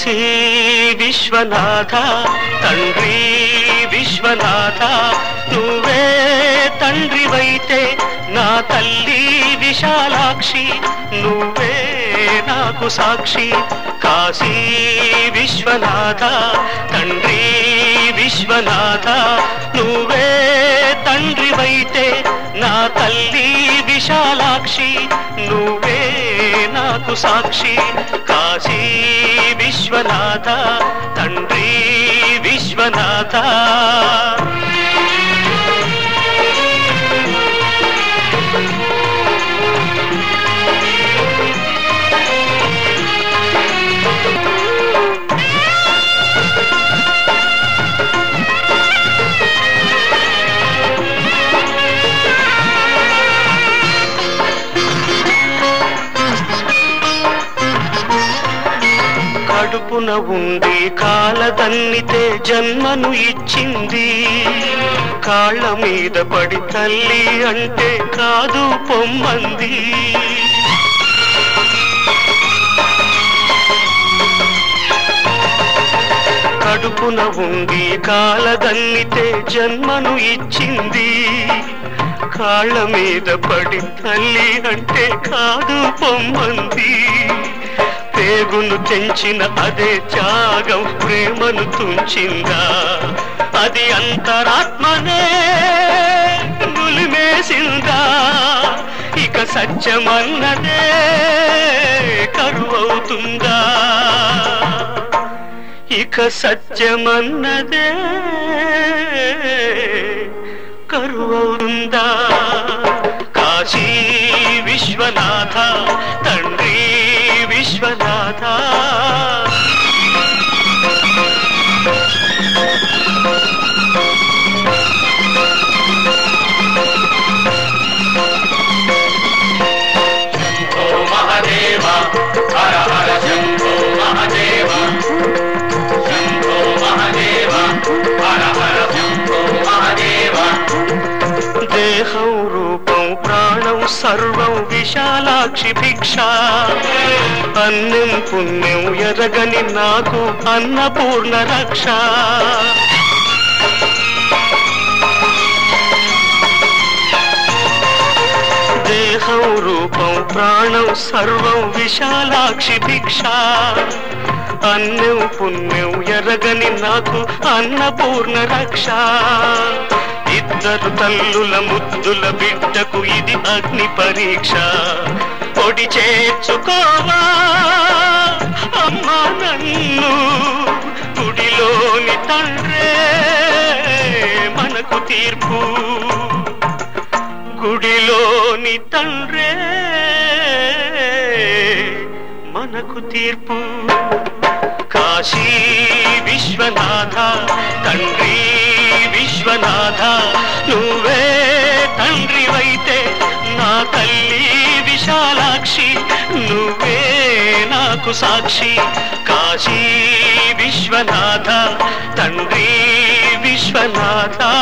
కాశీ విశ్వనాథ తండ్రి విశ్వనాథ నువ్వే తండ్రివైతే నా తల్లి విశాలాక్షి నువ్వే నాకు సాక్షి కాశీ విశ్వనాథ తండ్రి విశ్వనాథ నువ్వే తండ్రివైతే నా తల్లి విశాలాక్షి నువ్వే నాకు సాక్షి కాశీ విశ్వనాథ తండ్రి విశ్వనాథ కడుపున ఉండి కాలదన్నితే జన్మను ఇచ్చింది కాళ్ళ మీద పడి తల్లి అంటే కాదు పొమ్మంది కడుపున ఉండి కాలదన్నితే జన్మను ఇచ్చింది కాళ్ళ మీద పడి తల్లి అంటే కాదు పొమ్మంది పేగును తెంచిన అదే త్యాగం ప్రేమను తుంచిందా అది అంతరాత్మనే నులిమేసిందా ఇక సత్యమన్నదే కరువవుతుందా ఇక సత్యమన్నదే కరువవుందా కాశీ విశ్వనాథ తండ్రి విశ్వనాథ శంభో మహదేవ హర హర శంభో మహదేవ శంభో మహదేవ హర హర శంభో మహదేవ దేహం రూపం ప్రాణం సర్వం విశాలాక్షి భిక్ష అన్నం పుణ్యం ఎరగని నాకు అన్నపూర్ణ రక్ష దేహం రూపం ప్రాణం సర్వం విశాలాక్షి భిక్ష అన్నం పుణ్యం ఎరగని నాకు అన్నపూర్ణ రక్ష ఇద్దరు తల్లుల ముద్దుల బిడ్డకు ఇది అగ్ని పరీక్ష పొడి చేర్చుకోవా అమ్మా నన్ను గుడిలోని తండ్రే మనకు తీర్పు గుడిలోని తండ్రే మనకు తీర్పు కాశీ విశ్వనాథ తండ్రి విశ్వనాథ నువ్వే తండ్రివైతే నా తల్లి విశాలాక్షి నువ్వే నాకు సాక్షి కాశీ విశ్వనాథ తండ్రి విశ్వనాథ